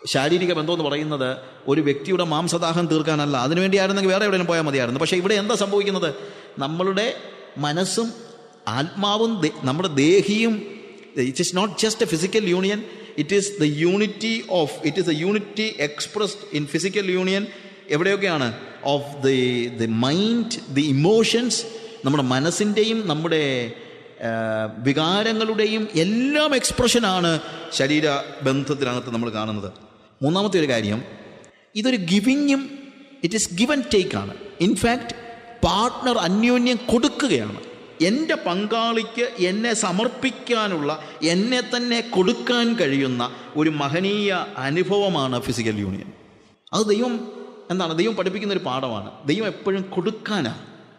ശാരീരിക ബന്ധം എന്ന് പറയുന്നത് ഒരു വ്യക്തിയുടെ മാംസദാഹം തീർക്കാനല്ല അതിനുവേണ്ടി ആയിരുന്നെങ്കിൽ വേറെ എവിടെയും പോയാൽ മതിയായിരുന്നു പക്ഷേ ഇവിടെ എന്താ സംഭവിക്കുന്നത് നമ്മളുടെ മനസ്സും ആത്മാവും ദേ- നമ്മുടെ ദേഹിയും it is not just a physical union it is the unity of it is the unity expressed in physical union എവിടെയൊക്കെയാണ് of the the mind the emotions നമ്മുടെ മനസ്സിൻ്റെയും നമ്മുടെ ആ, വികാരങ്ങളുടെയും എല്ലാം എക്സ്പ്രഷനാണ് ശരീര ബന്ധത്തിനകത്ത് നമ്മൾ കാണുന്നത് മൂന്നാമത്തെ ഒരു കാര്യം ഇതൊരു ഗിവിങ്ങും ഇറ്റ് ഈസ് ഗിവൻ ടേക്ക് ആണ് ഇൻഫാക്റ്റ് പാർട്ട്ണർ അന്യോന്യം കൊടുക്കുകയാണ് എൻ്റെ പങ്കാളിക്ക് എന്നെ സമർപ്പിക്കാനുള്ള എന്നെ തന്നെ കൊടുക്കാൻ കഴിയുന്ന ഒരു മഹനീയ അനുഭവമാണ് ഫിസിക്കൽ യൂണിയൻ അത് ദൈവം എന്താണ് ദൈവം പഠിപ്പിക്കുന്ന ഒരു പാഠമാണ് ദൈവം എപ്പോഴും കൊടുക്കാനാണ്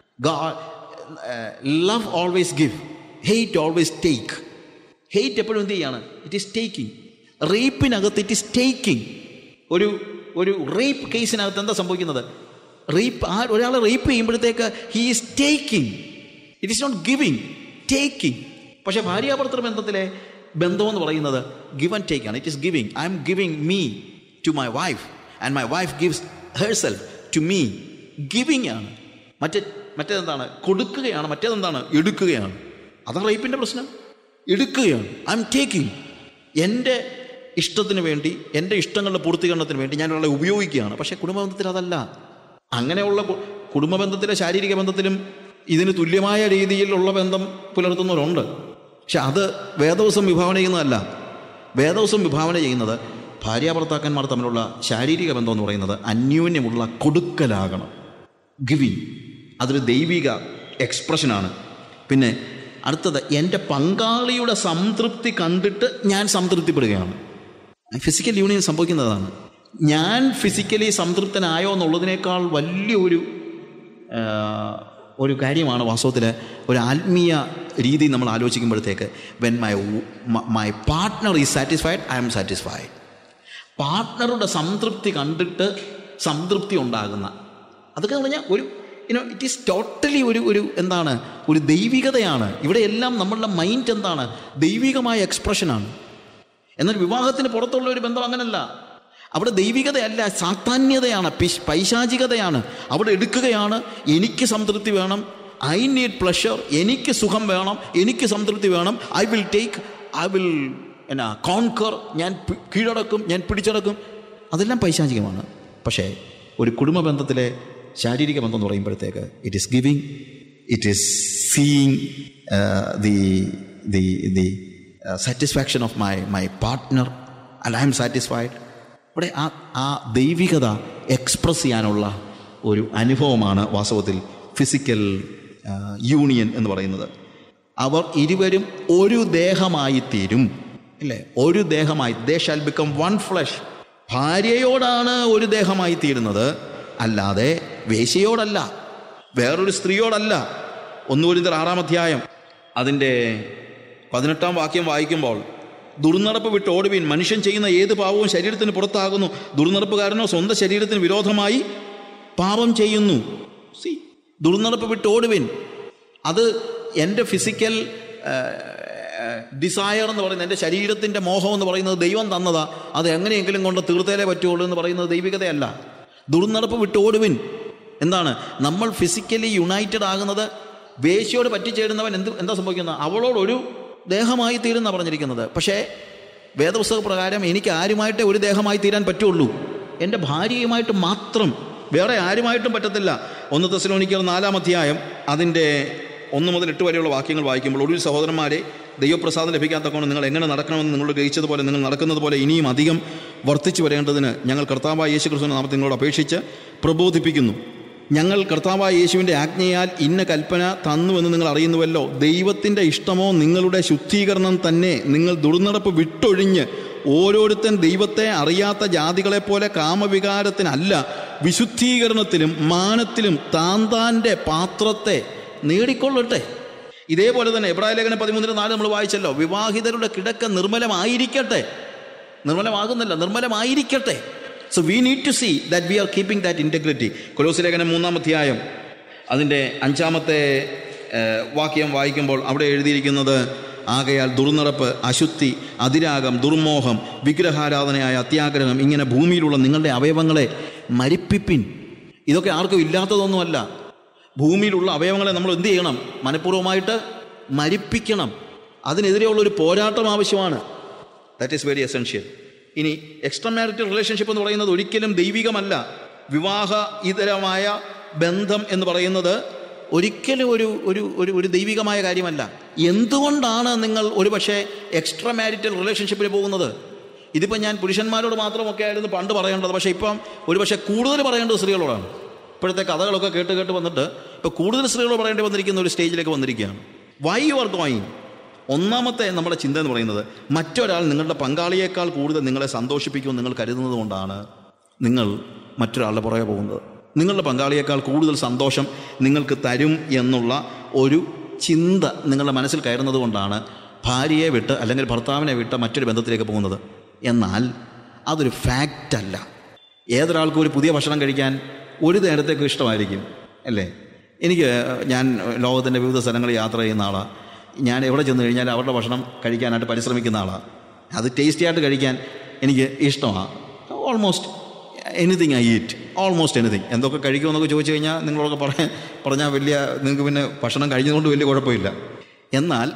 love always give hate always take hate എപ്പോഴും എന്ത് ചെയ്യാണ് ഇറ്റ് ഈസ് ടേക്കിംഗ് റേപ്പിനകത്ത് ഇറ്റ് ഈസ് ടേക്കിംഗ് ഒരു ഒരു റേപ്പ് കേസിനകത്ത് എന്താ സംഭവിക്കുന്നത് റേപ്പ് ആ ഒരാളെ റേപ്പ് ചെയ്യുമ്പോഴത്തേക്ക് he is taking it is not giving taking പക്ഷേ ഭാര്യാഭർത്തൃ ബന്ധത്തിലെ ബന്ധമെന്ന് പറയുന്നത് ഗിവ് ആൻഡ് ടേക്ക് ആണ് it is giving I'm giving me to my wife and my wife gives herself to me giving ആണ് മറ്റേ മറ്റേതെന്താണ് കൊടുക്കുകയാണ് മറ്റേതെന്താണ് എടുക്കുകയാണ് അതാണ് റേപ്പിൻ്റെ പ്രശ്നം എടുക്കുകയാണ് ഐ എം ടേക്കിംഗ് എൻ്റെ ഇഷ്ടത്തിന് വേണ്ടി എൻ്റെ ഇഷ്ടങ്ങളുടെ പൂർത്തീകരണത്തിന് വേണ്ടി ഞാൻ ഒരാളെ ഉപയോഗിക്കുകയാണ് പക്ഷേ കുടുംബബന്ധത്തിൽ അതല്ല അങ്ങനെയുള്ള കു- കുടുംബബന്ധത്തിലെ ശാരീരിക ബന്ധത്തിലും ഇതിന് തുല്യമായ രീതിയിലുള്ള ബന്ധം പുലർത്തുന്നവരുണ്ട് പക്ഷെ അത് വേദവസം വിഭാവന ചെയ്യുന്നതല്ല വേദവസം വിഭാവന ചെയ്യുന്നത് ഭാര്യാഭർത്താക്കന്മാർ തമ്മിലുള്ള ശാരീരിക ബന്ധം എന്ന് പറയുന്നത് അന്യോന്യമുള്ള കൊടുക്കലാകണം ഗിവിങ് അതൊരു ദൈവിക എക്സ്പ്രഷനാണ് പിന്നെ അടുത്തത് എൻ്റെ പങ്കാളിയുടെ സംതൃപ്തി കണ്ടിട്ട് ഞാൻ സംതൃപ്തിപ്പെടുകയാണ് ഫിസിക്കൽ യൂണിയൻ സംഭവിക്കുന്നതാണ് ഞാൻ ഫിസിക്കലി സംതൃപ്തനായോ എന്നുള്ളതിനേക്കാൾ വലിയൊരു ആ, ഒരു കാര്യമാണ് വാസ്തവത്തിൽ ഒരു ആത്മീയ രീതി നമ്മൾ ആലോചിക്കുമ്പോഴത്തേക്ക് when my my partner is satisfied I'm satisfied പാർട്ട്ണറുടെ സംതൃപ്തി കണ്ടിട്ട് സംതൃപ്തി ഉണ്ടാകുന്ന അതൊക്കെ എന്ന് പറഞ്ഞാൽ ഒരു യുനോ ഇറ്റ് ഈസ് ടോട്ടലി ഒരു ഒരു എന്താണ് ഒരു ദൈവികതയാണ് ഇവിടെ എല്ലാം നമ്മളുടെ മൈൻഡ് എന്താണ് ദൈവികമായ എക്സ്പ്രഷനാണ് എന്നാൽ വിവാഹത്തിന് പുറത്തുള്ള ഒരു ബന്ധം അങ്ങനല്ല അവിടെ ദൈവികതയല്ല സാത്താന്യതയാണ് പിശ് പൈശാചികതയാണ് അവിടെ എടുക്കുകയാണ് എനിക്ക് സംതൃപ്തി വേണം ഐ നീഡ് പ്ലഷർ എനിക്ക് സുഖം വേണം എനിക്ക് സംതൃപ്തി വേണം I will take I will എന്നാ കോൺകർ ഞാൻ പി- കീഴടക്കും ഞാൻ പിടിച്ചടക്കും അതെല്ലാം പൈശാചികമാണ് പക്ഷേ ഒരു കുടുംബ ബന്ധത്തിലെ ശാരീരിക ബന്ധം എന്ന് പറയുമ്പോഴത്തേക്ക് it is giving it is seeing the the the satisfaction of my my partner അല്ല ഐ എം സാറ്റിസ്ഫൈഡ് ഇവിടെ ആ ആ ദൈവികത എക്സ്പ്രസ് ചെയ്യാനുള്ള ഒരു അനുഭവമാണ് വാസ്തവത്തിൽ ഫിസിക്കൽ യൂണിയൻ എന്ന് പറയുന്നത് അവർ ഇരുവരും ഒരു ദേഹമായി തീരും ഇല്ലേ ഒരു ദേഹമായി they shall become one flesh ഭാര്യയോടാണ് ഒരു ദേഹമായി തീരുന്നത് അല്ലാതെ വേശ്യയോടല്ല വേറൊരു സ്ത്രീയോടല്ല ഒന്നുകൂടി ആറാം അധ്യായം അതിൻ്റെ പതിനെട്ടാം വാക്യം വായിക്കുമ്പോൾ ദുർനടപ്പ് വിട്ട് ഓടുവീൻ മനുഷ്യൻ ചെയ്യുന്ന ഏത് പാവവും ശരീരത്തിന് പുറത്താകുന്നു ദുർനടപ്പുകാരനോ സ്വന്തം ശരീരത്തിന് വിരോധമായി പാപം ചെയ്യുന്നു സി ദുർനടപ്പ് വിട്ട് ഓടുവിൻ അത് എൻ്റെ ഫിസിക്കൽ ഡിസയർ എന്ന് പറയുന്നത് എൻ്റെ ശരീരത്തിൻ്റെ മോഹം എന്ന് പറയുന്നത് ദൈവം തന്നതാ അത് എങ്ങനെയെങ്കിലും കൊണ്ട് തീർത്തേലേ പറ്റുള്ളൂ എന്ന് പറയുന്നത് ദൈവികതയല്ല ദുർനടപ്പ് വിട്ട് ഓടുവിൻ എന്താണ് നമ്മൾ ഫിസിക്കലി യുണൈറ്റഡ് ആകുന്നത് വേശ്യയോട് പറ്റിച്ചേരുന്നവൻ എന്ത് എന്താ സംഭവിക്കുന്നത് അവളോട് ഒരു ദേഹമായി തീരുന്ന പറഞ്ഞിരിക്കുന്നത് പക്ഷേ വേദപുസ്തക പ്രകാരം എനിക്ക് ആരുമായിട്ടേ ഒരു ദേഹമായി തീരാൻ പറ്റുള്ളൂ എൻ്റെ ഭാര്യയുമായിട്ട് മാത്രം വേറെ ആരുമായിട്ടും പറ്റത്തില്ല ഒന്ന് തെസലോനിക്കർ നാലാം അധ്യായം അതിൻ്റെ ഒന്ന് മുതൽ എട്ട് വരെയുള്ള വാക്യങ്ങൾ വായിക്കുമ്പോൾ ഒടുവിൽ സഹോദരന്മാരെ ദൈവപ്രസാദം ലഭിക്കാത്തക്കൊണ്ട് നിങ്ങൾ എങ്ങനെ നടക്കണമെന്ന് നിങ്ങൾ ഗ്രഹിച്ചതുപോലെ നിങ്ങൾ നടക്കുന്നത് പോലെ ഇനിയും അധികം വർദ്ധിച്ചു വരേണ്ടതിന് ഞങ്ങൾ കർത്താവായ യേശു ക്രിസ്തുവിൻ്റെ നാമത്തിൽ നിങ്ങളോട് അപേക്ഷിച്ച് പ്രബോധിപ്പിക്കുന്നു ഞങ്ങൾ കർത്താവായ യേശുവിൻ്റെ ആജ്ഞയാൽ ഇന്ന കൽപ്പന തന്നുവെന്ന് നിങ്ങൾ അറിയുന്നുവല്ലോ ദൈവത്തിൻ്റെ ഇഷ്ടമോ നിങ്ങളുടെ ശുദ്ധീകരണം തന്നെ നിങ്ങൾ ദുർനടപ്പ് വിട്ടൊഴിഞ്ഞ് ഓരോരുത്തൻ ദൈവത്തെ അറിയാത്ത ജാതികളെപ്പോലെ കാമവികാരത്തിനല്ല വിശുദ്ധീകരണത്തിലും മാനത്തിലും താൻ താൻ്റെ പാത്രത്തെ നേടിക്കൊള്ളട്ടെ ഇതേപോലെ തന്നെ എബ്രാഹിം ലേഖനം പതിമൂന്നിന് നാല് നമ്മൾ വായിച്ചല്ലോ വിവാഹിതരുടെ കിടക്ക നിർമ്മലമായിരിക്കട്ടെ നിർമ്മലമാകുന്നില്ല നിർമ്മലമായിരിക്കട്ടെ so we need to see that we are keeping that integrity കൊലോസ് ലേഖനം മൂന്നാം അധ്യായം അതിൻ്റെ അഞ്ചാമത്തെ ഏഹ്, വാക്യം വായിക്കുമ്പോൾ അവിടെ എഴുതിയിരിക്കുന്നത് ആകയാൽ ദുർനടപ്പ് അശുദ്ധി അതിരാഗം ദുർമോഹം വിഗ്രഹാരാധനയായ അത്യാഗ്രഹം ഇങ്ങനെ ഭൂമിയിലുള്ള നിങ്ങളുടെ അവയവങ്ങളെ മരിപ്പിപ്പിൻ ഇതൊക്കെ ആർക്കും ഇല്ലാത്തതൊന്നുമല്ല ഭൂമിയിലുള്ള അവയവങ്ങളെ നമ്മൾ എന്ത് ചെയ്യണം മനഃപൂർവ്വമായിട്ട് മരിപ്പിക്കണം അതിനെതിരെയുള്ള ഒരു പോരാട്ടം ആവശ്യമാണ് ദാറ്റ് ഈസ് വെരി എസെൻഷ്യൽ ഇനി എക്സ്ട്രാ മാരിറ്റൽ റിലേഷൻഷിപ്പ് എന്ന് പറയുന്നത് ഒരിക്കലും ദൈവികമല്ല വിവാഹ ഇതരമായ ബന്ധം എന്ന് പറയുന്നത് ഒരിക്കലും ഒരു ഒരു ഒരു ഒരു ദൈവികമായ കാര്യമല്ല എന്തുകൊണ്ടാണ് നിങ്ങൾ ഒരു പക്ഷേ എക്സ്ട്രാ മാരിറ്റൽ റിലേഷൻഷിപ്പിൽ പോകുന്നത് ഇതിപ്പോൾ ഞാൻ പുരുഷന്മാരോട് മാത്രമൊക്കെ ആയിരുന്നു പണ്ട് പറയേണ്ടത് പക്ഷേ ഇപ്പം ഒരു പക്ഷേ കൂടുതൽ പറയേണ്ടത് സ്ത്രീകളോടാണ് ഇപ്പോഴത്തെ കഥകളൊക്കെ കേട്ട് കേട്ട് വന്നിട്ട് ഇപ്പോൾ കൂടുതൽ സ്ത്രീകളോട് പറയേണ്ടി വന്നിരിക്കുന്ന ഒരു സ്റ്റേജിലേക്ക് വന്നിരിക്കുകയാണ് വൈ യു ആർ ഗോയിങ് ഒന്നാമത്തെ നമ്മുടെ ചിന്ത എന്ന് പറയുന്നത് മറ്റൊരാൾ നിങ്ങളുടെ പങ്കാളിയേക്കാൾ കൂടുതൽ നിങ്ങളെ സന്തോഷിപ്പിക്കുമെന്ന് നിങ്ങൾ കരുതുന്നത് കൊണ്ടാണ് നിങ്ങൾ മറ്റൊരാളുടെ പുറകെ പോകുന്നത് നിങ്ങളുടെ പങ്കാളിയേക്കാൾ കൂടുതൽ സന്തോഷം നിങ്ങൾക്ക് തരും എന്നുള്ള ഒരു ചിന്ത നിങ്ങളുടെ മനസ്സിൽ കയറുന്നത് കൊണ്ടാണ് ഭാര്യയെ വിട്ട് അല്ലെങ്കിൽ ഭർത്താവിനെ വിട്ട് മറ്റൊരു ബന്ധത്തിലേക്ക് പോകുന്നത് എന്നാൽ അതൊരു ഫാക്റ്റ് അല്ല ഏതൊരാൾക്കും ഒരു പുതിയ ഭക്ഷണം കഴിക്കാൻ ഒരു നേരത്തേക്ക് ഇഷ്ടമായിരിക്കും അല്ലേ എനിക്ക് ഞാൻ ലോകത്തിൻ്റെ വിവിധ സ്ഥലങ്ങളിൽ യാത്ര ചെയ്യുന്ന ആളാണ് ഞാൻ എവിടെ ചെന്ന് കഴിഞ്ഞാൽ അവരുടെ ഭക്ഷണം കഴിക്കാനായിട്ട് പരിശ്രമിക്കുന്ന ആളാണ് അത് ടേസ്റ്റി ആയിട്ട് കഴിക്കാൻ എനിക്ക് ഇഷ്ടമാണ് almost anything I eat almost anything എന്തൊക്കെ കഴിക്കുമെന്നൊക്കെ ചോദിച്ചു കഴിഞ്ഞാൽ നിങ്ങളൊക്കെ പറയാൻ പറഞ്ഞാൽ വലിയ നിങ്ങൾക്ക് പിന്നെ ഭക്ഷണം കഴിഞ്ഞതുകൊണ്ട് വലിയ കുഴപ്പമില്ല എന്നാൽ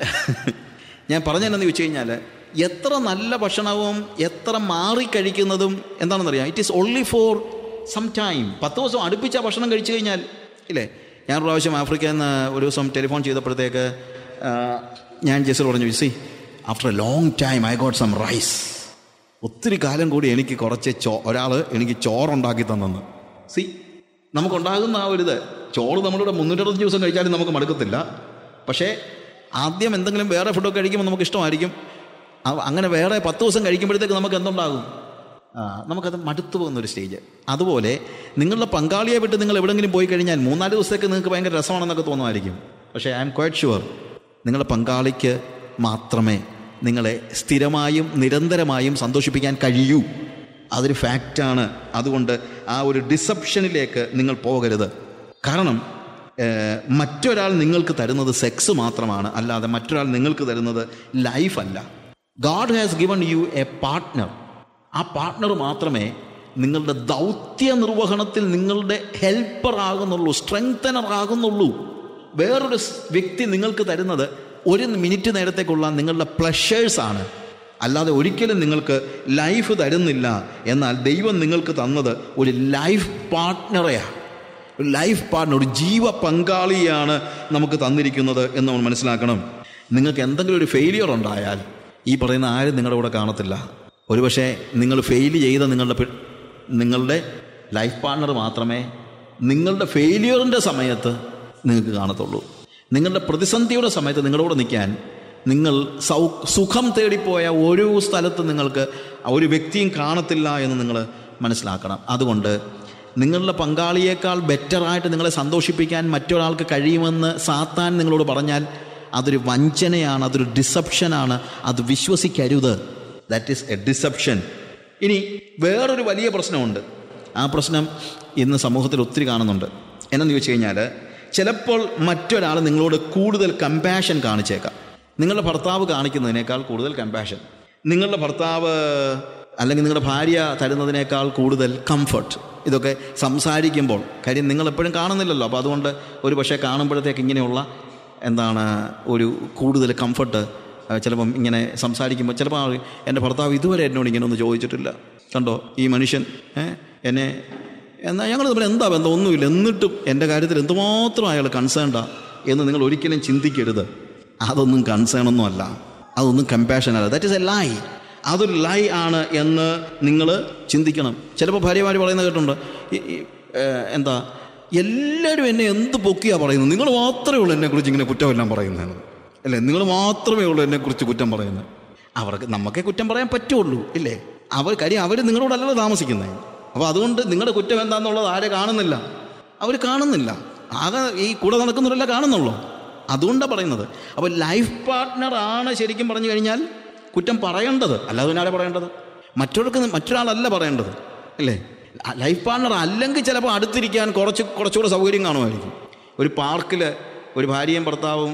ഞാൻ പറഞ്ഞതെന്നു ചോദിച്ചു കഴിഞ്ഞാൽ എത്ര നല്ല ഭക്ഷണവും എത്ര മാറി കഴിക്കുന്നതും എന്താണെന്നറിയാം it is only for some time പത്ത് ദിവസം അടുപ്പിച്ച ഭക്ഷണം കഴിച്ചു കഴിഞ്ഞാൽ ഇല്ലേ ഞാൻ ഒരു പ്രാവശ്യം ആഫ്രിക്കയിൽ നിന്ന് ഒരു ദിവസം ടെലിഫോൺ ചെയ്തപ്പോഴത്തേക്ക് ആ, ഞാൻ ജെസ്സിൽ പറഞ്ഞു see after a long time I got some rice ഒത്തിരി കാലം കൂടി എനിക്ക് കുറച്ച് ചോ ഒരാൾ എനിക്ക് ചോറുണ്ടാക്കി തന്നെന്ന് സി നമുക്കുണ്ടാകുന്ന ആ ഒരു ഇത് ചോറ് നമ്മളിവിടെ മുന്നൂറ്ററുപത് ദിവസം കഴിച്ചാലും നമുക്ക് മടുക്കത്തില്ല പക്ഷേ ആദ്യം എന്തെങ്കിലും വേറെ ഫുഡൊക്കെ കഴിക്കുമ്പോൾ നമുക്ക് ഇഷ്ടമായിരിക്കും അ- അങ്ങനെ വേറെ പത്ത് ദിവസം കഴിക്കുമ്പോഴത്തേക്ക് നമുക്ക് എന്തുണ്ടാകും ആ, നമുക്കത് മടുത്തു പോകുന്ന ഒരു സ്റ്റേജ് അതുപോലെ നിങ്ങളുടെ പങ്കാളിയെ വിട്ട് നിങ്ങൾ എവിടെയെങ്കിലും പോയി കഴിഞ്ഞാൽ മൂന്നാല് ദിവസത്തേക്ക് നിങ്ങൾക്ക് ഭയങ്കര രസമാണെന്നൊക്കെ തോന്നുമായിരിക്കും പക്ഷേ ഐ എം ക്വൈറ്റ് ഷുവർ നിങ്ങളുടെ പങ്കാളിക്ക് മാത്രമേ നിങ്ങളെ സ്ഥിരമായും നിരന്തരമായും സന്തോഷിപ്പിക്കാൻ കഴിയൂ അതൊരു ഫാക്റ്റാണ് അതുകൊണ്ട് ആ ഒരു ഡിസപ്ഷനിലേക്ക് നിങ്ങൾ പോകരുത് കാരണം ഏഹ്, മറ്റൊരാൾ നിങ്ങൾക്ക് തരുന്നത് സെക്സ് മാത്രമാണ് അല്ലാതെ മറ്റൊരാൾ നിങ്ങൾക്ക് തരുന്നത് ലൈഫല്ല God has given you a partner ആ പാർട്ട്ണർ മാത്രമേ നിങ്ങളുടെ ദൗത്യ നിർവഹണത്തിൽ നിങ്ങളുടെ ഹെൽപ്പർ ആകുന്നുള്ളൂ സ്ട്രെങ്തനർ ആകുന്നുള്ളൂ വേറൊരു സ് വ്യക്തി നിങ്ങൾക്ക് തരുന്നത് ഒരു മിനിറ്റ് നേരത്തേക്കുള്ള നിങ്ങളുടെ പ്ലഷേഴ്സ് ആണ് അല്ലാതെ ഒരിക്കലും നിങ്ങൾക്ക് ലൈഫ് തരുന്നില്ല എന്നാൽ ദൈവം നിങ്ങൾക്ക് തന്നത് ഒരു ലൈഫ് പാർട്ട്ണറെയാണ് ഒരു ലൈഫ് പാർട്ട്ണർ ഒരു ജീവ പങ്കാളിയാണ് നമുക്ക് തന്നിരിക്കുന്നത് എന്ന് നമ്മൾ മനസ്സിലാക്കണം നിങ്ങൾക്ക് എന്തെങ്കിലും ഒരു ഫെയിലിയർ ഉണ്ടായാൽ ഈ പറയുന്ന ആരും നിങ്ങളുടെ കൂടെ കാണത്തില്ല ഒരുപക്ഷെ നിങ്ങൾ ഫെയിൽ ചെയ്ത നിങ്ങളുടെ പി- നിങ്ങളുടെ ലൈഫ് പാർട്ട്ണർ മാത്രമേ നിങ്ങളുടെ ഫെയിലിയറിൻ്റെ സമയത്ത് നിങ്ങൾക്ക് കാണത്തുള്ളൂ നിങ്ങളുടെ പ്രതിസന്ധിയുടെ സമയത്ത് നിങ്ങളുടെ കൂടെ നിൽക്കാൻ നിങ്ങൾ സൗ സുഖം തേടിപ്പോയ ഓരോ സ്ഥലത്ത് നിങ്ങൾക്ക് ഒരു വ്യക്തിയും കാണത്തില്ല എന്ന് നിങ്ങൾ മനസ്സിലാക്കണം അതുകൊണ്ട് നിങ്ങളുടെ പങ്കാളിയേക്കാൾ ബെറ്ററായിട്ട് നിങ്ങളെ സന്തോഷിപ്പിക്കാൻ മറ്റൊരാൾക്ക് കഴിയുമെന്ന് സാത്താൻ നിങ്ങളോട് പറഞ്ഞാൽ അതൊരു വഞ്ചനയാണ് അതൊരു ഡിസപ്ഷനാണ് അത് വിശ്വസിക്കരുത് ദാറ്റ് ഈസ് എ ഡിസപ്ഷൻ ഇനി വേറൊരു വലിയ പ്രശ്നമുണ്ട് ആ പ്രശ്നം ഇന്ന് സമൂഹത്തിൽ ഒത്തിരി കാണുന്നുണ്ട് എന്നു ചോദിച്ചു കഴിഞ്ഞാൽ ചിലപ്പോൾ മറ്റൊരാൾ നിങ്ങളോട് കൂടുതൽ കമ്പാഷൻ കാണിച്ചേക്കാം നിങ്ങളുടെ ഭർത്താവ് കാണിക്കുന്നതിനേക്കാൾ കൂടുതൽ കമ്പാഷൻ നിങ്ങളുടെ ഭർത്താവ് അല്ലെങ്കിൽ നിങ്ങളുടെ ഭാര്യ തരുന്നതിനേക്കാൾ കൂടുതൽ കംഫർട്ട് ഇതൊക്കെ സംസാരിക്കുമ്പോൾ കാര്യം നിങ്ങൾ എപ്പോഴും കാണുന്നില്ലല്ലോ അപ്പോൾ അതുകൊണ്ട് ഒരു പക്ഷേ കാണുമ്പോഴത്തേക്ക് ഇങ്ങനെയുള്ള എന്താണ് ഒരു കൂടുതൽ കംഫർട്ട് ചിലപ്പം ഇങ്ങനെ സംസാരിക്കുമ്പോൾ ചിലപ്പോൾ ആ എൻ്റെ ഭർത്താവ് ഇതുവരെ എന്നോട് ഇങ്ങനെ ഒന്നും ചോദിച്ചിട്ടില്ല കണ്ടോ ഈ മനുഷ്യൻ ഏ, എന്നെ എന്നാൽ ഞങ്ങൾ തമ്മിൽ എന്താ ബന്ധം ഒന്നുമില്ല എന്നിട്ടും എൻ്റെ കാര്യത്തിൽ എന്തുമാത്രം അയാൾ കൺസേണ്ടാ എന്ന് നിങ്ങൾ ഒരിക്കലും ചിന്തിക്കരുത് അതൊന്നും കൺസേൺ ഒന്നും അല്ല അതൊന്നും കമ്പാഷൻ അല്ല ദാറ്റ് ഇസ് എ ലൈ അതൊരു ലൈ ആണ് എന്ന് നിങ്ങൾ ചിന്തിക്കണം ചിലപ്പോൾ ഭാര്യമാർ പറയുന്നത് കേട്ടുണ്ട് ഈ- ഈ, ഏ, എന്താ എല്ലാവരും എന്നെ എന്ത് പൊക്കിയാ പറയുന്നത് നിങ്ങൾ മാത്രമേ ഉള്ളൂ എന്നെക്കുറിച്ച് ഇങ്ങനെ കുറ്റമെല്ലാം പറയുന്നത് അല്ലേ നിങ്ങൾ മാത്രമേ ഉള്ളൂ എന്നെക്കുറിച്ച് കുറ്റം പറയുന്നത് അവർക്ക് നമുക്കേ കുറ്റം പറയാൻ പറ്റുള്ളൂ ഇല്ലേ അവർ കാര്യം അവർ നിങ്ങളോടല്ലല്ലോ താമസിക്കുന്നത് അപ്പോൾ അതുകൊണ്ട് നിങ്ങളുടെ കുറ്റം എന്താണെന്നുള്ളത് ആരെ കാണുന്നില്ല അവർ കാണുന്നില്ല ആകെ ഈ കൂടെ നടക്കുന്നവരല്ല കാണുന്നുള്ളൂ അതുകൊണ്ടാണ് പറയുന്നത് അപ്പോൾ ലൈഫ് പാർട്ട്ണർ ആണ് ശരിക്കും പറഞ്ഞു കഴിഞ്ഞാൽ കുറ്റം പറയേണ്ടത് അല്ലാതെ പിന്നെ ആരെ പറയേണ്ടത് മറ്റൊരാൾക്ക് മറ്റൊരാളല്ല പറയേണ്ടത് അല്ലേ ലൈഫ് പാർട്ട്ണർ അല്ലെങ്കിൽ ചിലപ്പോൾ അടുത്തിരിക്കാൻ കുറച്ച് കുറച്ചുകൂടെ സൗകര്യം കാണുമായിരിക്കും ഒരു പാർക്കിൽ ഒരു ഭാര്യയും ഭർത്താവും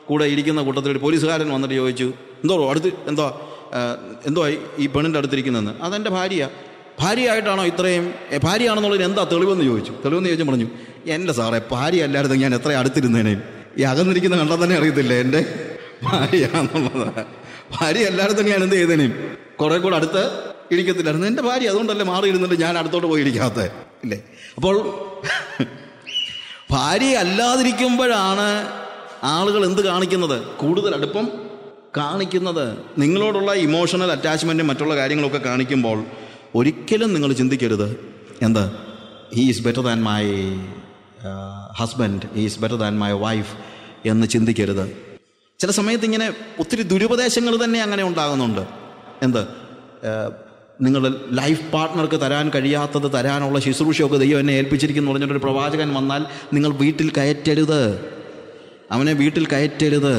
കൂടെ ഇരിക്കുന്ന കൂട്ടത്തിൽ ഒരു പോലീസുകാരൻ വന്നിട്ട് ചോദിച്ചു എന്തോ അടുത്ത് എന്തോ ആ, എന്തോ ഈ പെണ്ണിൻ്റെ അടുത്തിരിക്കുന്നതെന്ന് അതെൻ്റെ ഭാര്യ ഭാര്യയായിട്ടാണോ ഇത്രയും എ, ഭാര്യയാണെന്നുള്ളതിന് എന്താ തെളിവെന്ന് ചോദിച്ചു തെളിവെന്ന് ചോദിച്ചു പറഞ്ഞു എൻ്റെ സാറേ ഭാര്യ അല്ലായിരുന്നു ഞാൻ എത്ര അടുത്തിരുന്നേനേയും ഈ അകന്നിരിക്കുന്ന കണ്ടാൽ തന്നെ അറിയത്തില്ല എൻ്റെ ഭാര്യയാണെന്നുള്ളത് ഭാര്യ അല്ലാതെ ഞാൻ എന്ത് ചെയ്തേനേയും കുറെ കൂടെ അടുത്ത് ഇരിക്കത്തില്ലായിരുന്നു എൻ്റെ ഭാര്യ അതുകൊണ്ടല്ലേ മാറി ഇരുന്നിട്ട് ഞാൻ അടുത്തോട്ട് പോയി ഇരിക്കാത്തത് ഇല്ലേ അപ്പോൾ ഭാര്യ അല്ലാതിരിക്കുമ്പോഴാണ് ആളുകൾ എന്ത് കാണിക്കുന്നത് കൂടുതൽ അടുപ്പം കാണിക്കുന്നത് നിങ്ങളോടുള്ള ഇമോഷണൽ അറ്റാച്ച്മെൻറ്റും മറ്റുള്ള കാര്യങ്ങളൊക്കെ കാണിക്കുമ്പോൾ ഒരിക്കലും നിങ്ങൾ ചിന്തിക്കരുത് എന്ത് he is better than my husband he is better than my wife എന്ന് ചിന്തിക്കരുത് ചില സമയത്ത് ഇങ്ങനെ ഒത്തിരി ദുരുപദേശങ്ങൾ തന്നെ അങ്ങനെ ഉണ്ടാകുന്നുണ്ട് എന്ത് ഏഹ്, നിങ്ങളുടെ ലൈഫ് പാർട്ട്ണർക്ക് തരാൻ കഴിയാത്തത് തരാനുള്ള ശുശ്രൂഷയൊക്കെ ദൈവം എന്നെ ഏൽപ്പിച്ചിരിക്കുന്നു എന്ന് പറഞ്ഞിട്ടൊരു പ്രവാചകൻ വന്നാൽ നിങ്ങൾ വീട്ടിൽ കയറ്റരുത് അവനെ വീട്ടിൽ കയറ്റരുത്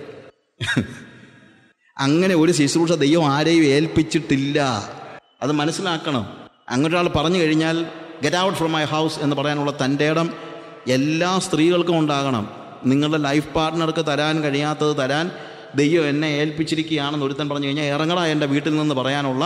അങ്ങനെ ഒരു ശുശ്രൂഷ ദൈവം ആരെയും ഏൽപ്പിച്ചിട്ടില്ല അത് മനസ്സിലാക്കണം അങ്ങനെ ഒരാൾ പറഞ്ഞു കഴിഞ്ഞാൽ get out from my house എന്ന് പറയാനുള്ള തൻ്റെ ഇടം എല്ലാ സ്ത്രീകൾക്കും ഉണ്ടാകണം നിങ്ങളുടെ ലൈഫ് പാർട്ട്ണർക്ക് തരാൻ കഴിയാത്തത് തരാൻ ദൈവം എന്നെ ഏൽപ്പിച്ചിരിക്കുകയാണെന്ന് ഒരുത്തൻ പറഞ്ഞു കഴിഞ്ഞാൽ ഇറങ്ങടാ എൻ്റെ വീട്ടിൽ നിന്ന് പറയാനുള്ള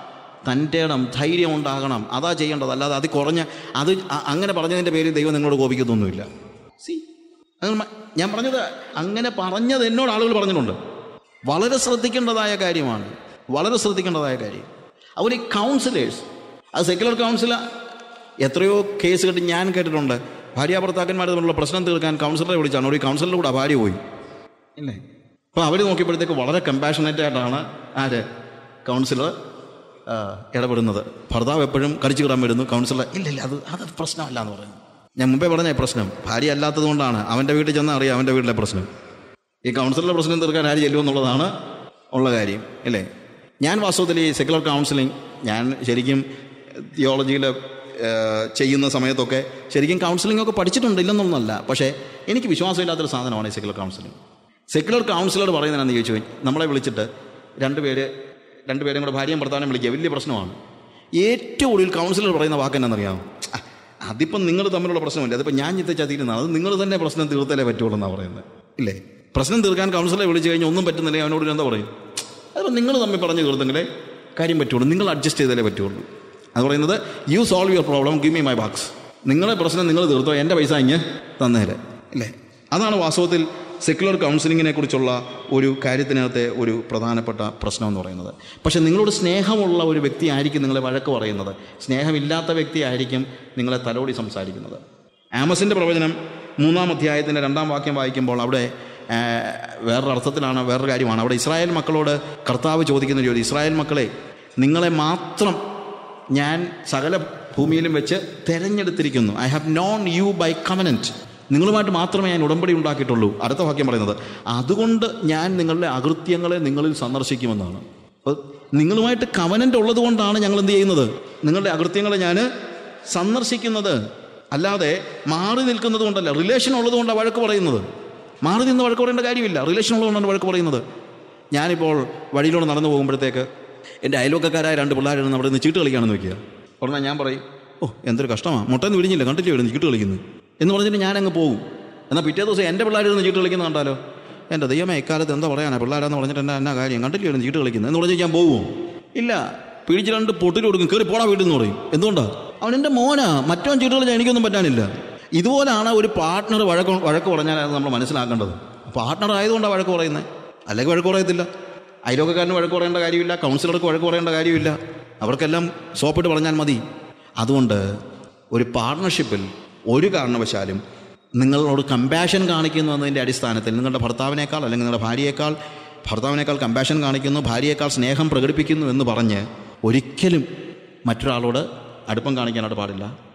തൻ്റെ ഇടം ധൈര്യം ഉണ്ടാകണം അതാ ചെയ്യേണ്ടത് അല്ലാതെ അത് കുറഞ്ഞ അത് അ- അങ്ങനെ പറഞ്ഞതിൻ്റെ പേരിൽ ദൈവം നിങ്ങളോട് കോപിക്കത്തൊന്നുമില്ല സി അങ്ങനെ മ- ഞാൻ പറഞ്ഞത് അങ്ങനെ പറഞ്ഞത് എന്നോട് ആളുകൾ പറഞ്ഞിട്ടുണ്ട് വളരെ ശ്രദ്ധിക്കേണ്ടതായ കാര്യമാണ് വളരെ ശ്രദ്ധിക്കേണ്ടതായ കാര്യം അവർ ഈ കൗൺസിലേഴ്സ് അത് സെക്യുലർ കൗൺസിലർ എത്രയോ കേസ് കേട്ട് ഞാൻ കേട്ടിട്ടുണ്ട് ഭാര്യ ഭർത്താക്കന്മാർ തമ്മിലുള്ള പ്രശ്നം തീർക്കാൻ കൗൺസിലറെ വിളിച്ചാണ് ഒരു കൗൺസിലറുടെ കൂടെ ഭാര്യ പോയി ഇല്ലേ അപ്പോൾ അവർ നോക്കിയപ്പോഴത്തേക്ക് വളരെ കമ്പാഷനേറ്റ് ആയിട്ടാണ് ആര് കൗൺസിലർ ആ, ഇടപെടുന്നത് ഭർത്താവ് എപ്പോഴും കടിച്ചു കിടാൻ വരുന്നു കൗൺസിലർ ഇല്ല ഇല്ല അത് അത് പ്രശ്നമല്ല എന്ന് പറയുന്നു ഞാൻ മുമ്പേ പറഞ്ഞ ഈ പ്രശ്നം ഭാര്യ അല്ലാത്തത് കൊണ്ടാണ് അവൻ്റെ വീട്ടിൽ ചെന്നാൽ അറിയാം അവൻ്റെ വീട്ടിലെ പ്രശ്നം ഈ കൗൺസിലറുടെ പ്രശ്നം തീർക്കാൻ ആര് ചെല്ലുമെന്നുള്ളതാണ് ഉള്ള കാര്യം അല്ലേ ഞാൻ വാസ്തവത്തിൽ ഈ സെക്കുലർ കൗൺസിലിംഗ് ഞാൻ ശരിക്കും തിയോളജിയിൽ ചെയ്യുന്ന സമയത്തൊക്കെ ശരിക്കും കൗൺസിലിംഗ് ഒക്കെ പഠിച്ചിട്ടുണ്ട് ഇല്ലെന്നൊന്നുമല്ല പക്ഷേ എനിക്ക് വിശ്വാസമില്ലാത്തൊരു സാധനമാണ് ഈ സെക്കുലർ കൗൺസിലിംഗ് സെക്കുലർ കൗൺസിലർ പറയുന്നതെന്ന് ചോദിച്ചു നമ്മളെ വിളിച്ചിട്ട് രണ്ടുപേര് രണ്ടുപേരും കൂടെ ഭാര്യയും ഭർത്താവിനെ വിളിക്കുക വലിയ പ്രശ്നമാണ് ഏറ്റവും ഒടുവിൽ കൗൺസിലർ പറയുന്ന വാക്ക് എന്നാണെന്നറിയാമോ "ആ, അതിപ്പം നിങ്ങൾ തമ്മിലുള്ള പ്രശ്നമല്ല അതിപ്പോൾ ഞാൻ ചിന്തിച്ചാൽ തീരുന്നതാണ് അത് നിങ്ങൾ തന്നെ പ്രശ്നം തീർത്തലേ പറ്റുള്ളൂ എന്നാണ് പറയുന്നത് ഇല്ലേ പ്രശ്നം തീർക്കാൻ കൗൺസിലറെ വിളിച്ചു കഴിഞ്ഞാൽ ഒന്നും പറ്റുന്നില്ല അവനോട് എന്താ പറയും അതിപ്പോൾ നിങ്ങൾ തമ്മിൽ പറഞ്ഞു തീർത്തെങ്കിലേ കാര്യം പറ്റുള്ളൂ നിങ്ങൾ അഡ്ജസ്റ്റ് ചെയ്താലേ പറ്റുള്ളൂ അത് പറയുന്നത് you solve your problem give me my backs നിങ്ങളെ പ്രശ്നം നിങ്ങൾ തീർത്തോ എൻ്റെ പൈസ ഇങ്ങ് തന്നേരെ ഇല്ലേ അതാണ് വാസ്തവത്തിൽ സെക്യുലർ കൗൺസിലിങ്ങിനെ കുറിച്ചുള്ള ഒരു കാര്യത്തിനകത്തെ ഒരു പ്രധാനപ്പെട്ട പ്രശ്നം എന്ന് പറയുന്നത് പക്ഷേ നിങ്ങളോട് സ്നേഹമുള്ള ഒരു വ്യക്തി ആയിരിക്കും നിങ്ങളെ വഴക്ക് പറയുന്നത് സ്നേഹമില്ലാത്ത വ്യക്തി ആയിരിക്കും നിങ്ങളെ തലോടി സംസാരിക്കുന്നത് ആമസിൻ്റെ പ്രവചനം മൂന്നാം അധ്യായത്തിൻ്റെ രണ്ടാം വാക്യം വായിക്കുമ്പോൾ അവിടെ ആ, വേറൊരു അർത്ഥത്തിലാണ് വേറൊരു കാര്യമാണ് അവിടെ ഇസ്രായേൽ മക്കളോട് കർത്താവ് ചോദിക്കുന്ന ഒരു ചോദ്യം ഇസ്രായേൽ മക്കളെ നിങ്ങളെ മാത്രം ഞാൻ സകല ഭൂമിയിലും വെച്ച് തിരഞ്ഞെടുത്തിരിക്കുന്നു I have known you by covenant നിങ്ങളുമായിട്ട് മാത്രമേ ഞാൻ ഉടമ്പടി ഉണ്ടാക്കിയിട്ടുള്ളൂ അടുത്ത വാക്യം പറയുന്നത് അതുകൊണ്ട് ഞാൻ നിങ്ങളുടെ അകൃത്യങ്ങളെ നിങ്ങളിൽ സന്ദർശിക്കുമെന്നാണ് അപ്പോൾ നിങ്ങളുമായിട്ട് കവനൻ്റ് ഉള്ളത് കൊണ്ടാണ് ഞങ്ങൾ എന്ത് ചെയ്യുന്നത് നിങ്ങളുടെ അകൃത്യങ്ങളെ ഞാൻ സന്ദർശിക്കുന്നത് അല്ലാതെ മാറി നിൽക്കുന്നത് കൊണ്ടല്ല റിലേഷൻ ഉള്ളത് കൊണ്ടാണ് വഴക്ക് പറയുന്നത് മാറി നിന്ന് വഴക്ക് പറയേണ്ട കാര്യമില്ല റിലേഷൻ ഉള്ളതുകൊണ്ടാണ് വഴക്ക് പറയുന്നത് ഞാനിപ്പോൾ വഴിയിലൂടെ നടന്നു പോകുമ്പോഴത്തേക്ക് എൻ്റെ അയൽവക്കക്കാരായ രണ്ട് പിള്ളേരാണ് അവിടെ നിന്ന് ചീട്ട് കളിക്കുകയാണെന്ന് വെക്കുക ഉടനെ ഞാൻ പറയും ഓ എന്തൊരു കഷ്ടമാണ് മുട്ടന്ന് വിടിഞ്ഞില്ല കണ്ടില്ലേ വരുന്നു ചീട്ട് കളിക്കുന്നു എന്ന് പറഞ്ഞിട്ട് ഞാൻ അങ്ങ് പോകും എന്നാൽ പിറ്റേ ദിവസം എൻ്റെ പിള്ളേരിരുന്ന് ചീട്ട് കളിക്കുന്നത് കണ്ടാലോ എൻ്റെ ദൈവമേ ഇക്കാലത്ത് എന്താ പറയാനാ പിള്ളേരാന്ന് പറഞ്ഞിട്ട് എന്നാ എന്നാ കാര്യം കണ്ടില്ലേ വരുന്നു ചീട്ട് കളിക്കുന്നത് എന്ന് പറഞ്ഞാൽ ഞാൻ പോകുമോ ഇല്ല പിടിച്ച് രണ്ട് പൊട്ടിൽ കൊടുക്കും കയറി പോടാ വീട്ടിൽ നിന്ന് പറയും എന്തുകൊണ്ടാ അവൻ എൻ്റെ മോനാ മറ്റവൻ ചീട്ട് കളിച്ചാൽ എനിക്കൊന്നും പറ്റാനില്ല ഇതുപോലാണ് ഒരു പാർട്ട്ണർ വഴക്ക് വഴക്ക് പറഞ്ഞാൽ അത് നമ്മൾ മനസ്സിലാക്കേണ്ടത് പാർട്ട്ണർ ആയതുകൊണ്ടാണ് വഴക്ക് പറയുന്നത് അല്ലെങ്കിൽ വഴക്ക് പറയത്തില്ല അയലോക്കക്കാരന് വഴക്ക് പറയേണ്ട കാര്യമില്ല കൗൺസിലർക്ക് വഴക്ക് പറയേണ്ട കാര്യമില്ല അവർക്കെല്ലാം സോപ്പിട്ട് പറഞ്ഞാൽ മതി അതുകൊണ്ട് ഒരു പാർട്ട്ണർഷിപ്പിൽ ഒരു കാരണവശാലും നിങ്ങളോട് കമ്പാഷൻ കാണിക്കുന്നു എന്നതിൻ്റെ അടിസ്ഥാനത്തിൽ നിങ്ങളുടെ ഭർത്താവിനേക്കാൾ അല്ലെങ്കിൽ നിങ്ങളുടെ ഭാര്യയേക്കാൾ ഭർത്താവിനേക്കാൾ കമ്പാഷൻ കാണിക്കുന്നു ഭാര്യയേക്കാൾ സ്നേഹം പ്രകടിപ്പിക്കുന്നു എന്ന് പറഞ്ഞ് ഒരിക്കലും മറ്റൊരാളോട് അടുപ്പം കാണിക്കാനായിട്ട് പാടില്ല